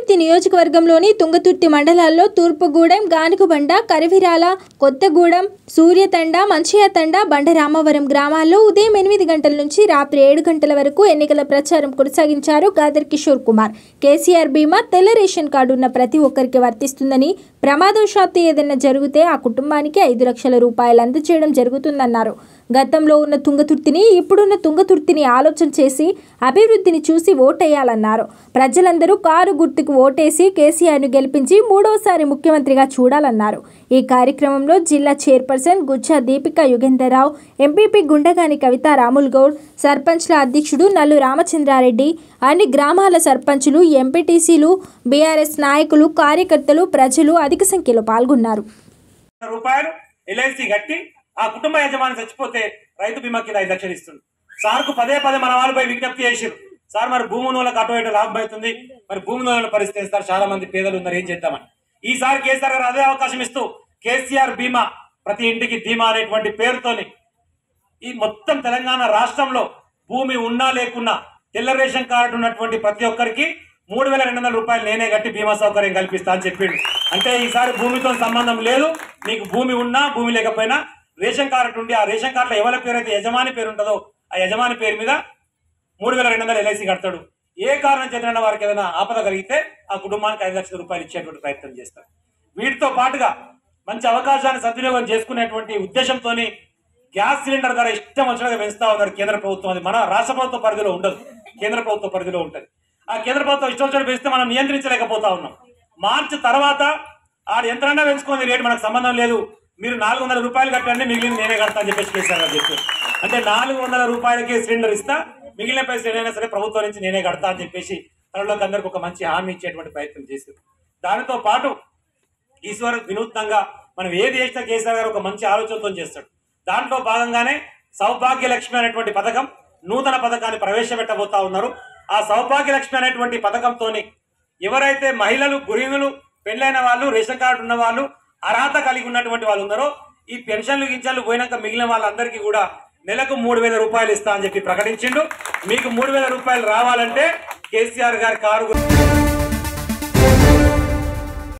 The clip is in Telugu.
వనపర్తి నియోజకవర్గంలోని తుంగతుర్తి మండలాల్లో తూర్పుగూడెం గానుగుబండ కరివిరాల కొత్తగూడెం సూర్యతండ మంచియాతండ బండరామవరం గ్రామాల్లో ఉదయం ఎనిమిది గంటల నుంచి రాత్రి ఏడు గంటల వరకు ఎన్నికల ప్రచారం కొనసాగించారు గాదర్ కిషోర్ కుమార్ కేసీఆర్ బీమా తెల్ల రేషన్ కార్డు ఉన్న ప్రతి ఒక్కరికి వర్తిస్తుందని ప్రమాదవశాత్తు ఏదైనా జరిగితే ఆ కుటుంబానికి ఐదు లక్షల రూపాయలు అందజేయడం జరుగుతుందన్నారు గతంలో ఉన్న తుంగతుర్తిని ఇప్పుడున్న తుంగతుర్తిని ఆలోచన చేసి అభివృద్ధిని చూసి ఓటేయాలన్నారు ప్రజలందరూ కారు గుర్తుకు ఓటేసి కేసీఆర్ను గెలిపించి మూడవసారి ముఖ్యమంత్రిగా చూడాలన్నారు ఈ కార్యక్రమంలో జిల్లా చైర్పర్సన్ గుచ్చా దీపిక యుగేందర్రావు ఎంపీపీ గుండగాని కవిత రాముల్ గౌడ్ సర్పంచ్ల అధ్యక్షుడు నల్లు రామచంద్రారెడ్డి అన్ని గ్రామాల సర్పంచులు ఎంపీటీసీలు బీఆర్ఎస్ నాయకులు కార్యకర్తలు ప్రజలు అధిక సంఖ్యలో పాల్గొన్నారు రూపాయలు ఎల్ఐసి కట్టి ఆ కుటుంబ యజమాని చచ్చిపోతే రైతు బీమా కింద ఐదు లక్షలు ఇస్తుంది సార్కు పదే పదే మన వాళ్ళు పోయి విజ్ఞప్తి చేసిరు సార్ మరి భూమి నూనెలకు అటు ఇటు లాభం అవుతుంది మరి భూమి నూనెల పరిస్థితి ఏంటి సార్ చాలా మంది పేదలు ఉన్నారు ఏం చేద్దామని ఈసారి కేసీఆర్ గారు అదే అవకాశం ఇస్తూ కేసీఆర్ బీమా ప్రతి ఇంటికి బీమా అనేటువంటి పేరుతోని ఈ మొత్తం తెలంగాణ రాష్ట్రంలో భూమి ఉన్నా లేకున్నా తెల్ల రేషన్ కార్డు ఉన్నటువంటి ప్రతి ఒక్కరికి మూడు వేల రెండు వందల రూపాయలు నేనే కట్టి బీమా సౌకర్యం కల్పిస్తా అని చెప్పిండు అంటే ఈసారి భూమితో సంబంధం లేదు మీకు భూమి ఉన్నా భూమి లేకపోయినా రేషన్ కార్డు ఉండి ఆ రేషన్ కార్డులో ఎవరి పేరు అయితే యజమాని పేరు ఉంటుందో ఆ యజమాని పేరు మీద మూడు వేల రెండు వందలు ఎల్ఐసి కడతాడు ఏ కారణం చేతన వారికి ఏదైనా ఆపద కలిగితే ఆ కుటుంబానికి ఐదు లక్షల రూపాయలు ఇచ్చేటువంటి ప్రయత్నం చేస్తారు వీటితో పాటుగా మంచి అవకాశాన్ని సద్వినియోగం చేసుకునేటువంటి ఉద్దేశంతో గ్యాస్ సిలిండర్ ధర ఇష్టం వచ్చినట్టుగా పెంచుతా ఉన్నారు కేంద్ర ప్రభుత్వం అది మన రాష్ట్ర ప్రభుత్వ పరిధిలో ఉండదు కేంద్ర ప్రభుత్వ పరిధిలో ఉంటుంది ఆ కేంద్ర ప్రభుత్వం ఇష్టం వచ్చినట్టు పెంచితే మనం నియంత్రించలేకపోతా ఉన్నాం మార్చి తర్వాత ఆ యంత్రాంగా పెంచుకునే రేటు మనకు సంబంధం లేదు మీరు నాలుగు వందల రూపాయలు కట్టండి మిగిలింది నేనే కడతా అని చెప్పేసి కేసీఆర్ గారు చెప్పారు అంటే నాలుగు వందల రూపాయలకి సిలిండర్ ఇస్తా మిగిలిన పైసలు ఏదైనా సరే ప్రభుత్వం నుంచి నేనే కడతా అని చెప్పేసి తనలోకి అందరికి ఒక మంచి హామీ ఇచ్చేటువంటి ప్రయత్నం చేశారు దానితో పాటు ఈశ్వర్ వినూత్నంగా మనం ఏది చేసినా కేసీఆర్ గారు ఒక మంచి ఆలోచనతో చేస్తాడు దాంట్లో భాగంగానే సౌభాగ్య లక్ష్మి అనేటువంటి పథకం నూతన పథకాన్ని ప్రవేశపెట్టబోతా ఉన్నారు ఆ సౌభాగ్య లక్ష్మి అనేటువంటి పథకంతోని ఎవరైతే మహిళలు గురినులు పెళ్ళైన వాళ్ళు రేషన్ కార్డు ఉన్న వాళ్ళు అర్హత కలిగి ఉన్నటువంటి వాళ్ళు ఉన్నారో ఈ పెన్షన్లు గింజన్లు పోయినాక మిగిలిన వాళ్ళందరికీ కూడా నెలకు మూడు వేల రూపాయలు ఇస్తా అని చెప్పి ప్రకటించిండు మీకు మూడు వేల రూపాయలు రావాలంటే కేసీఆర్ గారి కారు గుర్తు